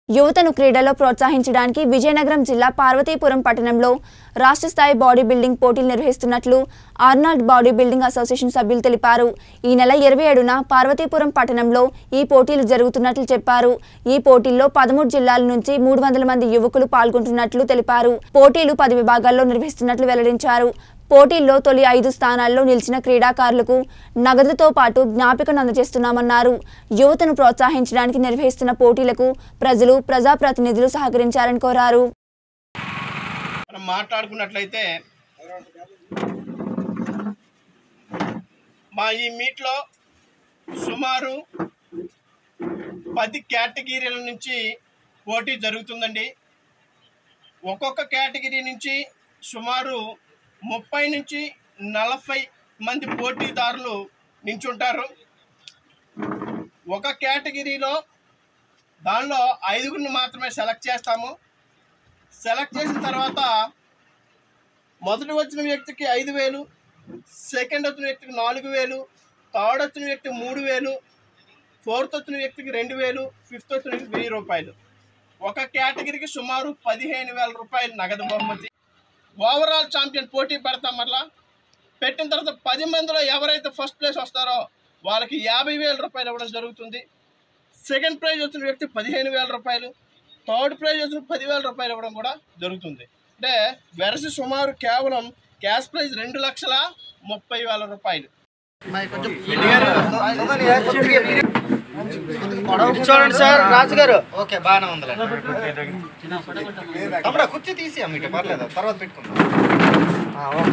యువతను క్రీడల్లో ప్రోత్సహించడానికి విజయనగరం జిల్లా పార్వతీపురం పట్టణంలో రాష్ట్ర స్థాయి బాడీ బిల్డింగ్ పోటీలు నిర్వహిస్తున్నట్లు ఆర్నాల్డ్ బాడీ బిల్డింగ్ అసోసియేషన్ సభ్యులు తెలిపారు ఈ నెల ఇరవై ఏడున పార్వతీపురం పట్టణంలో ఈ పోటీలు జరుగుతున్నట్లు చెప్పారు ఈ పోటీల్లో పదమూడు జిల్లాల నుంచి మూడు వందల మంది యువకులు పాల్గొంటున్నట్లు తెలిపారు పోటీలు పది విభాగాల్లో నిర్వహిస్తున్నట్లు వెల్లడించారు పోటీల్లో తొలి ఐదు స్థానాల్లో నిలిచిన క్రీడాకారులకు నగదుతో పాటు జ్ఞాపికను అందజేస్తున్నామన్నారు యువతను ప్రోత్సహించడానికి నిర్వహిస్తున్న పోటీలకు ప్రజలు ప్రజాప్రతినిధులు సహకరించాలని కోరారు మనం మాట్లాడుకున్నట్లయితే మా ఈ మీట్లో సుమారు పది కేటగిరీల నుంచి పోటీ జరుగుతుందండి ఒక్కొక్క కేటగిరీ నుంచి సుమారు ముప్పై నుంచి నలభై మంది పోటీదారులు నించుంటారు ఒక కేటగిరీలో దానిలో ఐదుగురిని మాత్రమే సెలెక్ట్ చేస్తాము సెలెక్ట్ చేసిన తర్వాత మొదటి వచ్చిన వ్యక్తికి ఐదు వేలు సెకండ్ వచ్చిన వ్యక్తికి నాలుగు వేలు థర్డ్ వచ్చిన వ్యక్తికి మూడు వేలు ఫోర్త్ వచ్చిన వ్యక్తికి రెండు వేలు ఫిఫ్త్ వచ్చిన వ్యక్తికి వెయ్యి రూపాయలు ఒక కేటగిరీకి సుమారు పదిహేను వేల రూపాయలు నగదు బహుమతి ఓవరాల్ ఛాంపియన్ పోటీ పెడతాం మరలా పెట్టిన తర్వాత పది మందిలో ఎవరైతే ఫస్ట్ ప్లేస్ వస్తారో వాళ్ళకి యాభై వేల రూపాయలు ఇవ్వడం జరుగుతుంది సెకండ్ ప్రైజ్ వచ్చిన వ్యక్తి పదిహేను వేల రూపాయలు థర్డ్ ప్రైజ్ వచ్చిన పదివేల రూపాయలు ఇవ్వడం కూడా జరుగుతుంది అంటే వెరసి సుమారు కేవలం క్యాష్ ప్రైజ్ రెండు లక్షల ముప్పై వేల రూపాయలు చూడండి సార్ రాజు గారు ఓకే బాగానే ఉందిలే తమ్ముడా కుర్చీ తీసి అమ్మిట పర్లేదు తర్వాత పెట్టుకుందాం ఆ, ఓకే